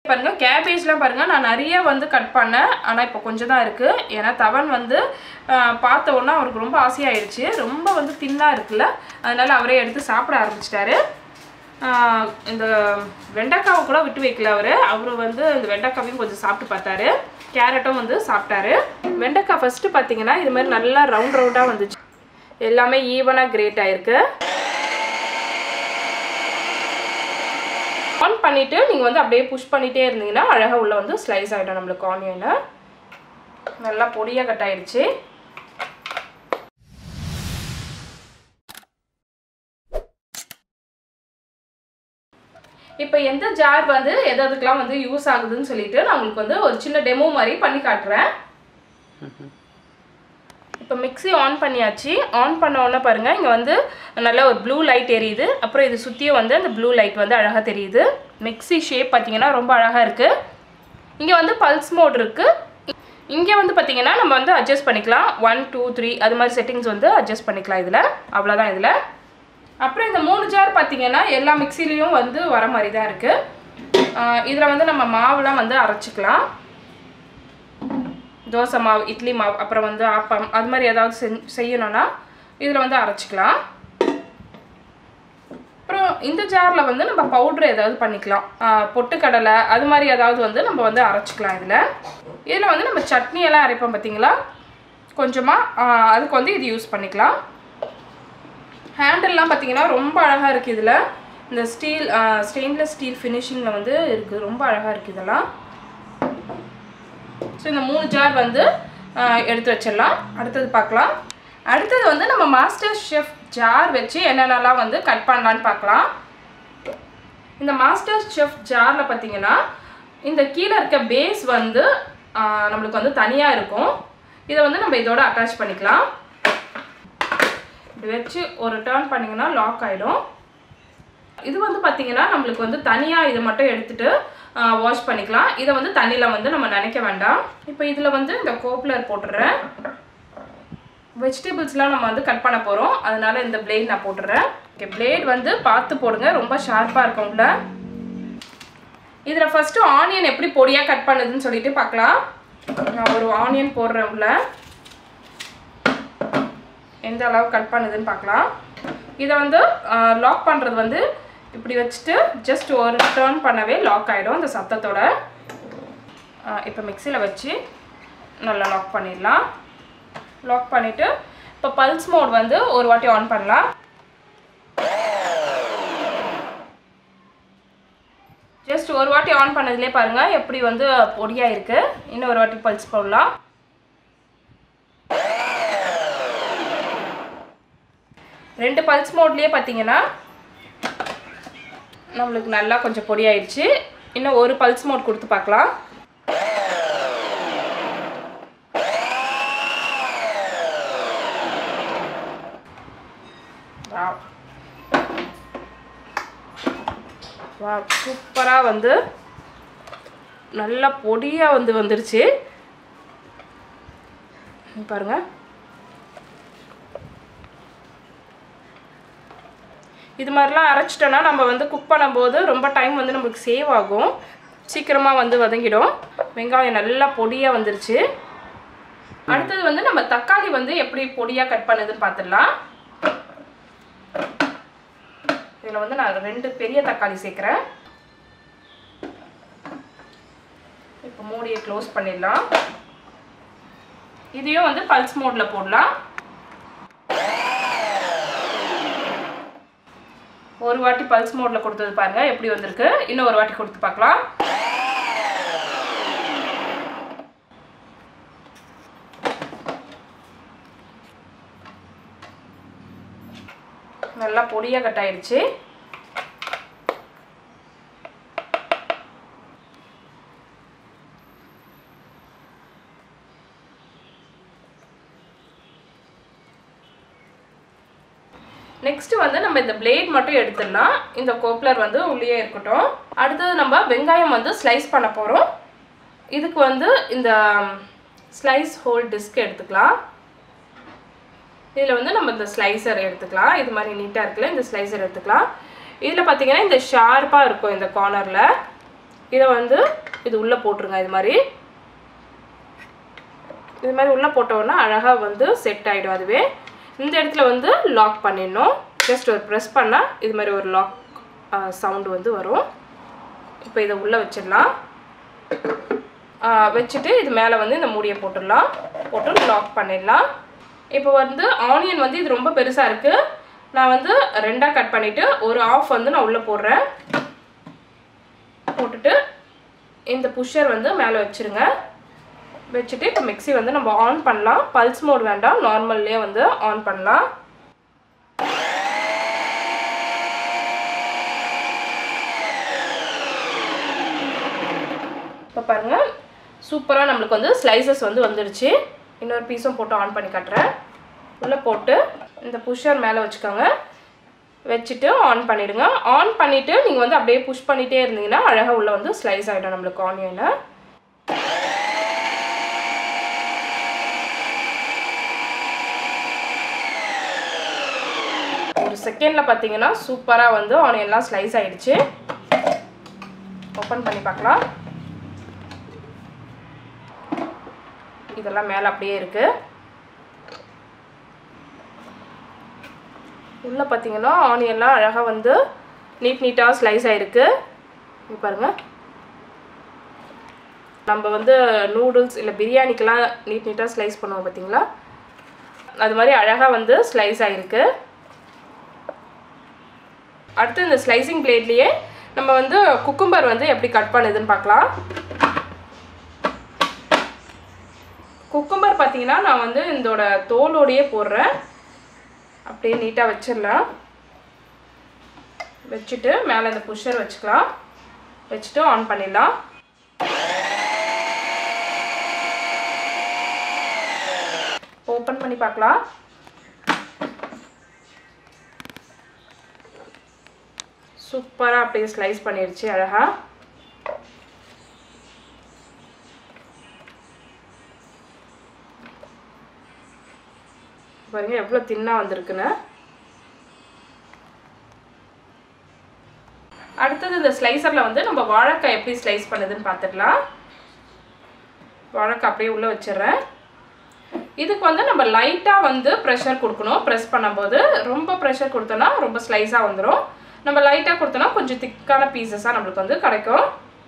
பாருங்க கேபேஜ்லாம் பாருங்க நான் நிறைய வந்து கட் பண்ணேன் ஆனால் இப்போ கொஞ்சம் தான் இருக்கு ஏன்னா தவன் வந்து ஆஹ், பார்த்த உடனே அவருக்கு ரொம்ப ஆசையாயிடுச்சு ரொம்ப வந்து தின்னாக இருக்குல்ல அதனால அவரே எடுத்து சாப்பிட ஆரம்பிச்சிட்டாரு ஆஹ், இந்த வெண்டைக்காவை கூட விட்டு வைக்கல அவர் அவர் வந்து இந்த வெண்டைக்காவையும் கொஞ்சம் சாப்பிட்டு பார்த்தாரு கேரட்டும் வந்து சாப்பிட்டாரு வெண்டைக்காய் ஃபஸ்ட்டு பார்த்தீங்கன்னா இது மாதிரி நல்லா ரவுண்ட் ரவுண்டாக வந்துச்சு எல்லாமே ஈவனாக கிரேட் ஆயிருக்கு ஆன் பண்ணிட்டு நீங்கள் வந்து அப்படியே புஷ் பண்ணிட்டே இருந்தீங்கன்னா அழகாக உள்ள வந்து ஸ்லைஸ் ஆகிடும் நம்மளுக்கு ஆனியனு நல்லா பொடியாக கட் ஆயிடுச்சு இப்போ எந்த ஜார் வந்து எது எதுக்கெல்லாம் வந்து யூஸ் ஆகுதுன்னு சொல்லிட்டு நான் உங்களுக்கு வந்து ஒரு சின்ன டெமோ மாதிரி பண்ணி காட்டுறேன் இப்போ மிக்ஸி ஆன் பண்ணியாச்சு ஆன் பண்ண உடனே பாருங்கள் இங்கே வந்து நல்ல ஒரு ப்ளூ லைட் எரியுது அப்புறம் இது சுற்றியும் வந்து அந்த ப்ளூ லைட் வந்து அழகாக தெரியுது மிக்ஸி ஷேப் பார்த்தீங்கன்னா ரொம்ப அழகாக இருக்குது இங்கே வந்து பல்ஸ் மோட் இருக்குது இங்கே வந்து பார்த்தீங்கன்னா நம்ம வந்து அட்ஜஸ்ட் பண்ணிக்கலாம் ஒன் டூ த்ரீ அது மாதிரி செட்டிங்ஸ் வந்து அட்ஜஸ்ட் பண்ணிக்கலாம் இதில் அவ்வளோதான் இதில் அப்புறம் இந்த மூணு ஜார் பார்த்தீங்கன்னா எல்லா மிக்சிலையும் வந்து வர மாதிரி தான் இருக்குது இதில் வந்து நம்ம மாவுலாம் வந்து அரைச்சிக்கலாம் தோசை மாவு இட்லி மாவு அப்புறம் வந்து ஆப்பம் அது மாதிரி ஏதாவது செஞ் செய்யணும்னா இதில் வந்து அரைச்சிக்கலாம் அப்புறம் இந்த ஜாரில் வந்து நம்ம பவுட்ரு ஏதாவது பண்ணிக்கலாம் ஆஹ் பொட்டுக்கடலை அது மாதிரி ஏதாவது வந்து நம்ம வந்து அரைச்சிக்கலாம் இதில் இதில் வந்து நம்ம சட்னி எல்லாம் அரைப்போம் பார்த்தீங்களா கொஞ்சமாக அதுக்கு வந்து இது யூஸ் பண்ணிக்கலாம் ஹேண்டில்லாம் பார்த்தீங்கன்னா ரொம்ப அழகாக இருக்குது இதில் இந்த ஸ்டீல் ஸ்டெயின்லெஸ் ஸ்டீல் ஃபினிஷிங்கில் வந்து இருக்குது ரொம்ப அழகாக இருக்குது இதெல்லாம் ஸோ இந்த மூணு ஜார் வந்து ஆஹ், எடுத்து வச்சிடலாம் அடுத்தது பார்க்கலாம் அடுத்தது வந்து நம்ம மாஸ்டர் ஷெஃப் ஜார் வச்சு என்னென்னலாம் வந்து கட் பண்ணலான்னு பார்க்கலாம் இந்த மாஸ்டர் ஷெஃப் ஜாரில் பார்த்தீங்கன்னா இந்த கீழே இருக்க பேஸ் வந்து ஆஹ், நம்மளுக்கு வந்து தனியாக இருக்கும் இதை வந்து நம்ம இதோட அட்டாச் பண்ணிக்கலாம் இப்படி வச்சு ஒரு டர்ன் பண்ணிங்கன்னா லாக் ஆகிடும் இது வந்து பார்த்தீங்கன்னா நம்மளுக்கு வந்து தனியாக இதை மட்டும் எடுத்துட்டு வாஷ் பண்ணிக்கலாம் இதை வந்து தண்ணியில் வந்து நம்ம நினைக்க வேண்டாம் இப்போ இதில் வந்து இந்த கோப்லர் போட்டுடுறேன் வெஜிடபிள்ஸ்லாம் நம்ம வந்து கட் பண்ண போகிறோம் அதனால இந்த பிளேட் நான் போட்டுடுறேன் ஓகே பிளேட் வந்து பார்த்து போடுங்க ரொம்ப ஷார்ப்பாக இருக்கும் உள்ள இதில் ஃபஸ்ட்டு ஆனியன் எப்படி பொடியாக கட் பண்ணுதுன்னு சொல்லிட்டு பார்க்கலாம் நான் ஒரு ஆனியன் போடுறேன் உள்ள எந்த அளவு கட் பண்ணுதுன்னு பார்க்கலாம் இதை வந்து லாக் பண்ணுறது வந்து இப்படி வச்சுட்டு ஜஸ்ட் ஒரு டர்ன் பண்ணவே லாக் ஆகிடும் இந்த சத்தத்தோட இப்போ மிக்சியில் வச்சு நல்லா லாக் பண்ணிடலாம் லாக் பண்ணிவிட்டு இப்போ பல்ஸ் மோட் வந்து ஒரு வாட்டி ஆன் பண்ணலாம் ஜஸ்ட் ஒரு வாட்டி ஆன் பண்ணதுலேயே பாருங்கள் எப்படி வந்து பொடியாக இருக்குது இன்னும் ஒரு வாட்டி பல்ஸ் போடலாம் ரெண்டு பல்ஸ் மோட்லேயே பார்த்தீங்கன்னா நம்மளுக்கு நல்லா கொஞ்சம் பொடியாயிடுச்சு இன்னும் ஒரு பல்ஸ் மோட் கொடுத்து பார்க்கலாம் வா சூப்பராக வந்து நல்லா பொடியாக வந்து வந்துருச்சு இங்க பாருங்க இது மாதிரிலாம் அரைச்சிட்டோன்னா நம்ம வந்து குக் பண்ணும்போது ரொம்ப டைம் வந்து நம்மளுக்கு சேவ் ஆகும் சீக்கிரமாக வந்து வதங்கிடும் வெங்காயம் நல்லா பொடியாக வந்துருச்சு அடுத்தது வந்து நம்ம தக்காளி வந்து எப்படி பொடியாக கட் பண்ணுதுன்னு பார்த்துடலாம் இதில் வந்து நான் ரெண்டு பெரிய தக்காளி சேர்க்குறேன் இப்போ மூடியை க்ளோஸ் பண்ணிடலாம் இதையும் வந்து பல்ஸ் மோடில் போடலாம் ஒரு வாட்டி பல்ஸ் மோடில் கொடுத்தது பாருங்க எப்படி வந்திருக்கு இன்னும் ஒரு வாட்டி கொடுத்து பார்க்கலாம் நல்லா பொடியாக கட் ஆயிடுச்சு நெக்ஸ்ட் வந்து நம்ம இந்த பிளேட் மட்டும் எடுத்துடலாம் இந்த கோப்லர் வந்து உள்ளே இருக்கட்டும் அடுத்தது நம்ம வெங்காயம் வந்து ஸ்லைஸ் பண்ண போகிறோம் இதுக்கு வந்து இந்த ஸ்லைஸ் ஹோல் டிஸ்க் எடுத்துக்கலாம் இதில் வந்து நம்ம இந்த ஸ்லைசர் எடுத்துக்கலாம் இது மாதிரி நீட்டாக இருக்குல்ல இந்த ஸ்லைசர் எடுத்துக்கலாம் இதில் பார்த்தீங்கன்னா இந்த ஷார்ப்பாக இருக்கும் இந்த கார்னரில் இதை வந்து இது உள்ளே போட்டுருங்க இது மாதிரி இது மாதிரி உள்ளே போட்டோன்னா அழகாக வந்து செட் ஆகிடும் அதுவே இந்த இடத்துல வந்து லாக் பண்ணிடணும் ஜஸ்ட் ஒரு ப்ரெஸ் பண்ணால் இது மாதிரி ஒரு லாக் சவுண்டு வந்து வரும் இப்போ இதை உள்ளே வச்சிடலாம் வச்சுட்டு இது மேலே வந்து இந்த மூடியை போட்டுடலாம் போட்டு லாக் பண்ணிடலாம் இப்போ வந்து ஆனியன் வந்து இது ரொம்ப பெருசாக இருக்குது நான் வந்து ரெண்டாக கட் பண்ணிவிட்டு ஒரு ஆஃப் வந்து நான் உள்ளே போடுறேன் போட்டுட்டு இந்த புஷ்ஷர் வந்து மேலே வச்சுருங்க வச்சுட்டு இப்போ மிக்ஸி வந்து நம்ம ஆன் பண்ணலாம் பல்ஸ் மோட் வேண்டாம் நார்மல்லே வந்து ஆன் பண்ணலாம் இப்போ பாருங்கள் சூப்பராக நம்மளுக்கு வந்து ஸ்லைசஸ் வந்து வந்துடுச்சு இன்னொரு பீஸும் போட்டு ஆன் பண்ணி காட்டுறேன் உள்ளே போட்டு இந்த புஷ்ஷர் மேலே வச்சுக்கோங்க வச்சுட்டு ஆன் பண்ணிவிடுங்க ஆன் பண்ணிவிட்டு நீங்கள் வந்து அப்படியே புஷ் பண்ணிகிட்டே இருந்தீங்கன்னா அழகாக உள்ளே வந்து ஸ்லைஸ் ஆகிடும் நம்மளுக்கு ஆனியனை ஒரு செகண்டில் பார்த்தீங்கன்னா சூப்பராக வந்து ஆனியன்லாம் ஸ்லைஸ் ஆகிடுச்சு ஓப்பன் பண்ணி பார்க்கலாம் இதெல்லாம் மேலே அப்படியே இருக்குது உள்ளே பார்த்தீங்கன்னா ஆனியன்லாம் அழகாக வந்து நீட் நீட்டாக ஸ்லைஸ் ஆகிருக்கு இங்கே பாருங்கள் நம்ம வந்து நூடுல்ஸ் இல்லை பிரியாணிக்கெலாம் நீட் நீட்டாக ஸ்லைஸ் பண்ணுவோம் பார்த்தீங்களா அது மாதிரி அழகாக வந்து ஸ்லைஸ் ஆகிருக்கு அடுத்து இந்த ஸ்லைசிங் பிளேட்லேயே நம்ம வந்து குக்கும்பர் வந்து எப்படி கட் பண்ணுதுன்னு பார்க்கலாம் குக்கும்பர் பார்த்தீங்கன்னா நான் வந்து இதோட தோலோடையே போடுறேன் அப்படியே நீட்டாக வச்சிடலாம் வச்சுட்டு மேலே இந்த புஷ்ஷர் வச்சுக்கலாம் வச்சுட்டு ஆன் பண்ணிடலாம் ஓப்பன் பண்ணி பார்க்கலாம் சூப்பராக அப்படியே ஸ்லைஸ் பண்ணிடுச்சு அழகா பாருங்க எவ்வளோ தின்னாக வந்திருக்குன்னு அடுத்தது இந்த ஸ்லைசரில் வந்து நம்ம வாழைக்காய் எப்படி ஸ்லைஸ் பண்ணுதுன்னு பார்த்துடலாம் வாழைக்காய் அப்படியே உள்ளே வச்சிடுறேன் இதுக்கு வந்து நம்ம லைட்டாக வந்து ப்ரெஷர் கொடுக்கணும் ப்ரெஸ் பண்ணும்போது ரொம்ப ப்ரெஷர் கொடுத்தோன்னா ரொம்ப ஸ்லைஸாக வந்துடும் நம்ம லைட்டாக கொடுத்தோன்னா கொஞ்சம் திக்கான பீசஸாக நம்மளுக்கு வந்து கிடைக்கும்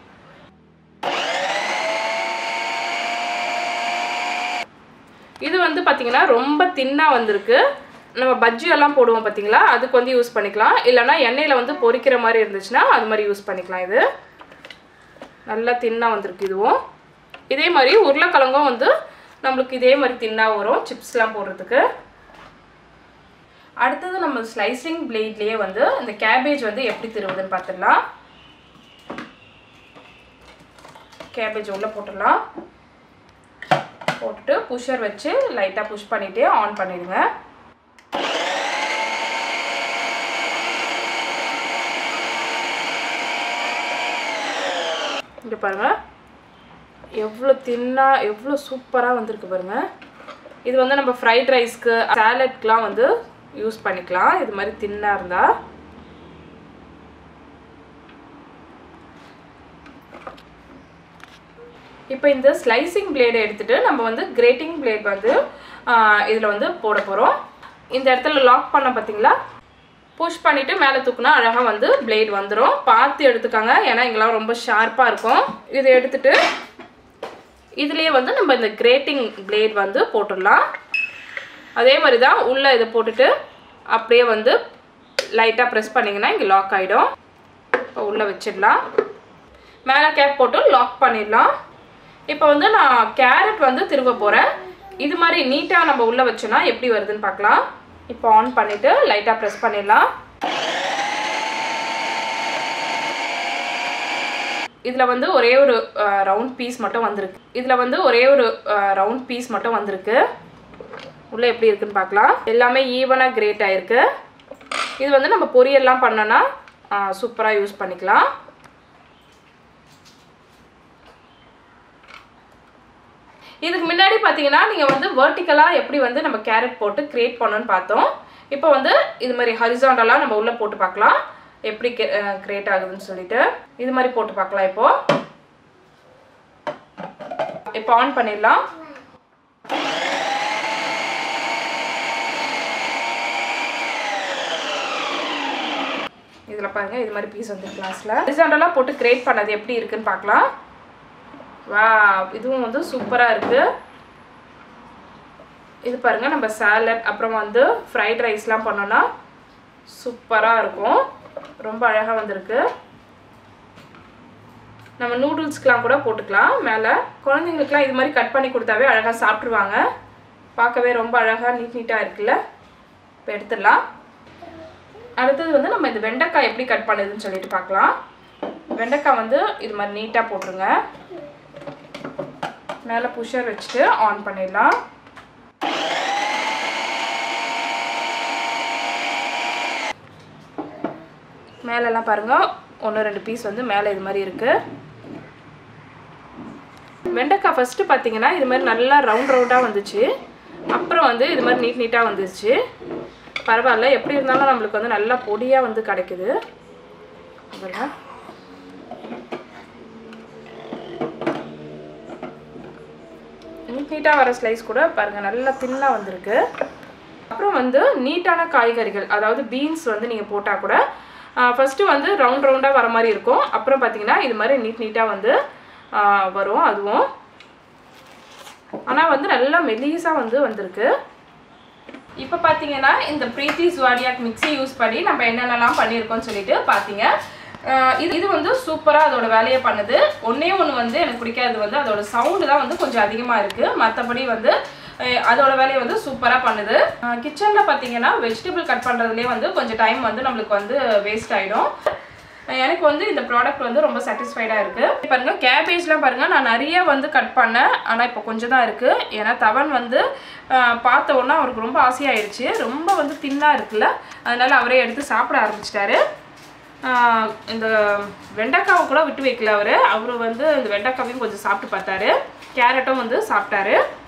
இது வந்து பார்த்திங்கன்னா ரொம்ப தின்னாக வந்திருக்கு நம்ம பஜ்ஜி எல்லாம் போடுவோம் பார்த்தீங்களா அதுக்கு வந்து யூஸ் பண்ணிக்கலாம் இல்லைனா எண்ணெயில் வந்து பொரிக்கிற மாதிரி இருந்துச்சுன்னா அது மாதிரி யூஸ் பண்ணிக்கலாம் இது நல்லா தின்னாக வந்திருக்கு இதுவும் இதே மாதிரி உருளைக்கிழங்கும் வந்து நம்மளுக்கு இதே மாதிரி தின்னாக வரும் சிப்ஸ்லாம் போடுறதுக்கு அடுத்தது நம்ம ஸ்லைசிங் பிளேட்லேயே வந்து இந்த கேபேஜ் வந்து எப்படி திருவுதுன்னு பார்த்துடலாம் கேபேஜ் உள்ளே போட்டுடலாம் போட்டுட்டு புஷ்ஷர் வச்சு லைட்டாக புஷ் பண்ணிவிட்டு ஆன் பண்ணிடுங்க இங்கே பாருங்கள் எவ்வளோ தின்னாக எவ்வளோ சூப்பராக வந்திருக்கு பாருங்கள் இது வந்து நம்ம ஃப்ரைட் ரைஸ்க்கு சாலட்க்கெலாம் வந்து யூஸ் பண்ணிக்கலாம் இது மாதிரி தின்னாக இருந்தால் இப்போ இந்த ஸ்லைசிங் பிளேடை எடுத்துகிட்டு நம்ம வந்து கிரேட்டிங் பிளேட் வந்து இதில் வந்து போட போகிறோம் இந்த இடத்துல லாக் பண்ண பார்த்தீங்களா புஷ் பண்ணிவிட்டு மேலே தூக்குனா அழகாக வந்து பிளேட் வந்துடும் பார்த்து எடுத்துக்காங்க ஏன்னா இங்கெல்லாம் ரொம்ப ஷார்ப்பாக இருக்கும் இதை எடுத்துட்டு இதுலேயே வந்து நம்ம இந்த கிரேட்டிங் பிளேட் வந்து போட்டுடலாம் அதே மாதிரி தான் உள்ளே இதை போட்டுட்டு அப்படியே வந்து லைட்டாக ப்ரெஸ் பண்ணிங்கன்னா இங்கே லாக் ஆகிடும் இப்போ உள்ளே வச்சிடலாம் மேலே கேப் போட்டு லாக் பண்ணிடலாம் இப்போ வந்து நான் கேரட் வந்து திரும்ப போகிறேன் இது மாதிரி நீட்டாக நம்ம உள்ளே வச்சோன்னா எப்படி வருதுன்னு பார்க்கலாம் இப்போ ஆன் பண்ணிவிட்டு லைட்டாக ப்ரெஸ் பண்ணிடலாம் இதில் வந்து ஒரே ஒரு ரவுண்ட் பீஸ் மட்டும் வந்திருக்கு இதில் வந்து ஒரே ஒரு ரவுண்ட் பீஸ் மட்டும் வந்திருக்கு உள்ளே எப்படி இருக்குன்னு பார்க்கலாம் எல்லாமே ஈவனாக கிரேட் ஆகிருக்கு இது வந்து நம்ம பொரியல்லாம் பண்ணோன்னா சூப்பராக யூஸ் பண்ணிக்கலாம் இதுக்கு முன்னாடி பார்த்தீங்கன்னா நீங்கள் வந்து வேர்ட்டிக்கலாக எப்படி வந்து நம்ம கேரட் போட்டு கிரியேட் பண்ணணும்னு பார்த்தோம் இப்போ வந்து இது மாதிரி ஹரிசாண்டலாக நம்ம உள்ளே போட்டு பார்க்கலாம் எப்படி கிரியேட் ஆகுதுன்னு சொல்லிட்டு இது மாதிரி போட்டு பார்க்கலாம் இப்போது இப்போ ஆன் பண்ணிடலாம் இதில் பாருங்க இது மாதிரி பீஸ் வந்து கிளாஸில் ஹரிசாண்டலாக போட்டு கிரேட் பண்ணது எப்படி இருக்குன்னு பார்க்கலாம் வா இதுவும் வந்து சூப்பராக இருக்குது இது பாருங்க நம்ம சாலட் அப்புறம் வந்து ஃப்ரைட் ரைஸ்லாம் பண்ணோன்னா சூப்பராக இருக்கும் ரொம்ப அழகாக வந்திருக்கு நம்ம நூடுல்ஸ்க்கெலாம் கூட போட்டுக்கலாம் மேலே குழந்தைங்களுக்குலாம் இது மாதிரி கட் பண்ணி கொடுத்தாவே அழகாக சாப்பிட்ருவாங்க பார்க்கவே ரொம்ப அழகாக நீட் நீட்டாக இருக்குல்ல இப்போ எடுத்துடலாம் அடுத்தது வந்து நம்ம இந்த வெண்டைக்காய் எப்படி கட் பண்ணுதுன்னு சொல்லிட்டு பார்க்கலாம் வெண்டைக்காய் வந்து இது மாதிரி நீட்டாக போட்டுருங்க மேலே புஷர் வச்சுட்டு ஆன் பண்ணிடலாம் மேலெல்லாம் பாருங்கள் ஒன்று ரெண்டு பீஸ் வந்து மேலே இது மாதிரி இருக்குது வெண்டைக்காய் ஃபஸ்ட்டு பார்த்தீங்கன்னா இது மாதிரி நல்லா ரவுண்ட் ரவுண்டாக வந்துச்சு அப்புறம் வந்து இது மாதிரி நீட் நீட்டாக வந்துச்சு பரவாயில்ல எப்படி இருந்தாலும் நம்மளுக்கு வந்து நல்லா பொடியாக வந்து கிடைக்குது அதெல்லாம் நீட் நீட்டாக வர ஸ்லைஸ் கூட பாருங்கள் நல்லா தின்னாக வந்திருக்கு அப்புறம் வந்து நீட்டான காய்கறிகள் அதாவது பீன்ஸ் வந்து நீங்கள் போட்டால் கூட ஃபஸ்ட்டு வந்து ரவுண்ட் ரவுண்டாக வர மாதிரி இருக்கும் அப்புறம் பார்த்தீங்கன்னா இது மாதிரி நீட் நீட்டாக வந்து வரும் அதுவும் ஆனால் வந்து நல்லா மெலிசாக வந்து வந்திருக்கு இப்போ பார்த்தீங்கன்னா இந்த பிரீத்தி ஸ்வாடியாக் மிக்ஸி யூஸ் பண்ணி நம்ம என்னென்னலாம் பண்ணியிருக்கோம்னு சொல்லிட்டு பார்த்தீங்க இது இது வந்து சூப்பராக அதோட வேலையை பண்ணுது ஒன்றே ஒன்று வந்து எனக்கு பிடிக்காது வந்து அதோட சவுண்டு தான் வந்து கொஞ்சம் அதிகமாக இருக்குது மற்றபடி வந்து அதோட வேலையை வந்து சூப்பராக பண்ணுது கிச்சனில் பார்த்தீங்கன்னா வெஜிடபிள் கட் பண்ணுறதுலேயே வந்து கொஞ்சம் டைம் வந்து நம்மளுக்கு வந்து வேஸ்ட் ஆகிடும் எனக்கு வந்து இந்த ப்ராடக்ட் வந்து ரொம்ப சாட்டிஸ்ஃபைடாக இருக்குது பாருங்க கேபேஜ்லாம் பாருங்கள் நான் நிறைய வந்து கட் பண்ணேன் ஆனால் இப்போ கொஞ்சம் தான் இருக்குது ஏன்னா தவன் வந்து பார்த்த உடனே அவருக்கு ரொம்ப ஆசையாயிடுச்சு ரொம்ப வந்து தின்னாக இருக்குல்ல அதனால அவரே எடுத்து சாப்பிட ஆரம்பிச்சிட்டாரு இந்த வெண்டைக்காவை கூட விட்டு வைக்கல அவர் அவர் வந்து இந்த வெண்டைக்காவையும் கொஞ்சம் சாப்பிட்டு பார்த்தாரு கேரட்டும் வந்து சாப்பிட்டாரு